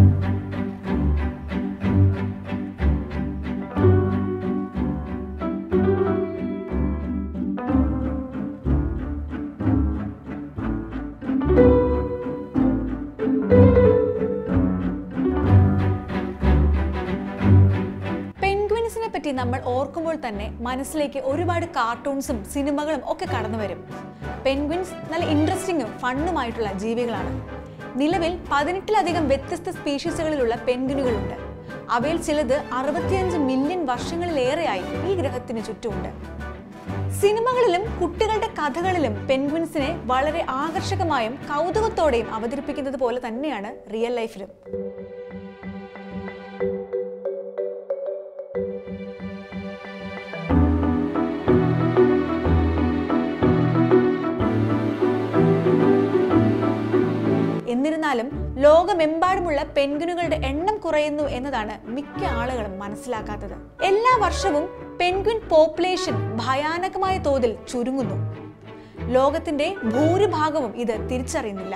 പെൻഗ്വിൻസിനെ പറ്റി നമ്മൾ ഓർക്കുമ്പോൾ തന്നെ മനസ്സിലേക്ക് ഒരുപാട് കാർട്ടൂൺസും സിനിമകളും ഒക്കെ കടന്നു വരും പെൻഗ്വിൻസ് നല്ല ഇൻട്രസ്റ്റിംഗും ഫണ്ണുമായിട്ടുള്ള ജീവികളാണ് നിലവിൽ പതിനെട്ടിലധികം വ്യത്യസ്ത സ്പീഷീസുകളിലുള്ള പെൻഗ്വിനുകളുണ്ട് അവയിൽ ചിലത് അറുപത്തിയഞ്ച് മില്യൺ വർഷങ്ങളിലേറെയായി ഈ ഗ്രഹത്തിന് ചുറ്റുമുണ്ട് സിനിമകളിലും കുട്ടികളുടെ കഥകളിലും പെൻഗ്വിൻസിനെ വളരെ ആകർഷകമായും കൗതുകത്തോടെയും അവതരിപ്പിക്കുന്നത് പോലെ തന്നെയാണ് റിയൽ ലൈഫിലും എന്നിരുന്നാലും ലോകമെമ്പാടുമുള്ള പെൻഗ്വിനുകളുടെ എണ്ണം കുറയുന്നു എന്നതാണ് മിക്ക ആളുകളും മനസ്സിലാക്കാത്തത് എല്ലാ വർഷവും പെൻഗ്വിൻ പോപ്പുലേഷൻ ഭയാനകമായ തോതിൽ ചുരുങ്ങുന്നു ലോകത്തിന്റെ ഭൂരിഭാഗവും ഇത് തിരിച്ചറിയുന്നില്ല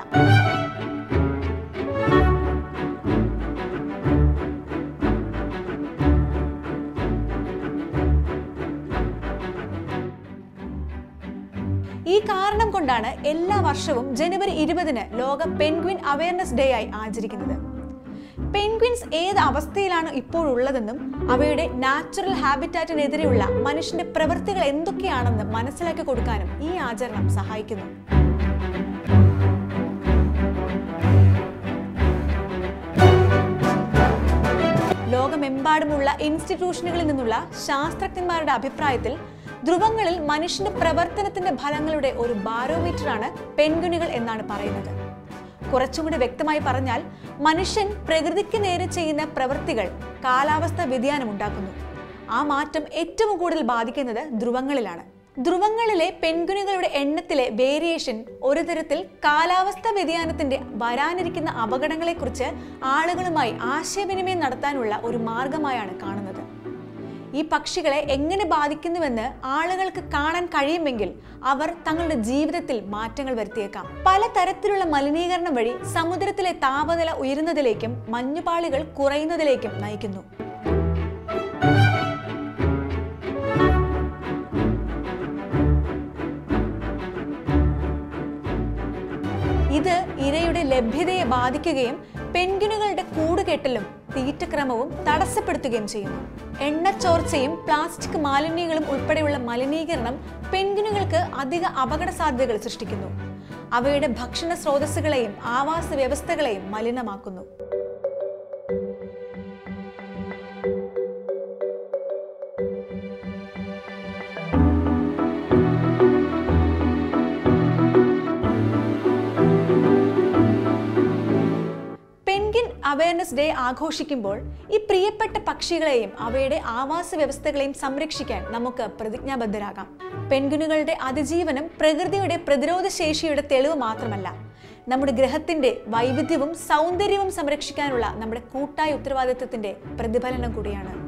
ഈ കാരണം കൊണ്ടാണ് എല്ലാ വർഷവും ജനുവരി ഇരുപതിന് ലോക പെൻഗ്വിൻ അവയർനെസ് ഡേ ആയി ആചരിക്കുന്നത് പെൻഗ്വിൻസ് ഏത് അവസ്ഥയിലാണ് ഇപ്പോഴുള്ളതെന്നും അവയുടെ നാച്ചുറൽ ഹാബിറ്റാറ്റിനെതിരെയുള്ള മനുഷ്യന്റെ പ്രവൃത്തികൾ എന്തൊക്കെയാണെന്ന് മനസ്സിലാക്കി കൊടുക്കാനും ഈ ആചരണം സഹായിക്കുന്നു ലോകമെമ്പാടുമുള്ള ഇൻസ്റ്റിറ്റ്യൂഷനുകളിൽ നിന്നുള്ള ശാസ്ത്രജ്ഞന്മാരുടെ അഭിപ്രായത്തിൽ ധ്രുവങ്ങളിൽ മനുഷ്യന്റെ പ്രവർത്തനത്തിന്റെ ഫലങ്ങളുടെ ഒരു ബാരോമീറ്ററാണ് പെൻഗ്വിനുകൾ എന്നാണ് പറയുന്നത് കുറച്ചും കൂടി വ്യക്തമായി പറഞ്ഞാൽ മനുഷ്യൻ പ്രകൃതിക്ക് നേരെ ചെയ്യുന്ന പ്രവൃത്തികൾ കാലാവസ്ഥ വ്യതിയാനം ഉണ്ടാക്കുന്നു ആ മാറ്റം ഏറ്റവും കൂടുതൽ ബാധിക്കുന്നത് ധ്രുവങ്ങളിലാണ് ധ്രുവങ്ങളിലെ പെൻഗ്വിനുകളുടെ എണ്ണത്തിലെ വേരിയേഷൻ ഒരു തരത്തിൽ കാലാവസ്ഥ വ്യതിയാനത്തിന്റെ വരാനിരിക്കുന്ന അപകടങ്ങളെക്കുറിച്ച് ആളുകളുമായി ആശയവിനിമയം നടത്താനുള്ള ഒരു മാർഗമായാണ് കാണുന്നത് ഈ പക്ഷികളെ എങ്ങനെ ബാധിക്കുന്നുവെന്ന് ആളുകൾക്ക് കാണാൻ കഴിയുമെങ്കിൽ അവർ തങ്ങളുടെ ജീവിതത്തിൽ മാറ്റങ്ങൾ വരുത്തിയേക്കാം പലതരത്തിലുള്ള മലിനീകരണം വഴി സമുദ്രത്തിലെ താപനില ഉയരുന്നതിലേക്കും മഞ്ഞുപാളികൾ കുറയുന്നതിലേക്കും നയിക്കുന്നു ഇത് ഇരയുടെ ലഭ്യതയെ ബാധിക്കുകയും പെൻഗ്വിനുകളുടെ കൂടുകെട്ടലും തീറ്റക്രമവും തടസ്സപ്പെടുത്തുകയും ചെയ്യുന്നു എണ്ണച്ചോർച്ചയും പ്ലാസ്റ്റിക് മാലിന്യങ്ങളും ഉൾപ്പെടെയുള്ള മലിനീകരണം പെൻഗ്വിനുകൾക്ക് അധിക അപകട സാധ്യതകൾ സൃഷ്ടിക്കുന്നു അവയുടെ ഭക്ഷണ സ്രോതസ്സുകളെയും ആവാസ വ്യവസ്ഥകളെയും മലിനമാക്കുന്നു പെൻഗിൻ അവയർനെസ് ഡേ ആഘോഷിക്കുമ്പോൾ ഈ പ്രിയപ്പെട്ട പക്ഷികളെയും അവയുടെ ആവാസ വ്യവസ്ഥകളെയും സംരക്ഷിക്കാൻ നമുക്ക് പ്രതിജ്ഞാബദ്ധരാകാം പെൻഗിനുകളുടെ അതിജീവനം പ്രകൃതിയുടെ പ്രതിരോധ ശേഷിയുടെ തെളിവ് മാത്രമല്ല നമ്മുടെ ഗ്രഹത്തിന്റെ വൈവിധ്യവും സൗന്ദര്യവും സംരക്ഷിക്കാനുള്ള നമ്മുടെ കൂട്ടായ ഉത്തരവാദിത്വത്തിന്റെ പ്രതിഫലനം കൂടിയാണ്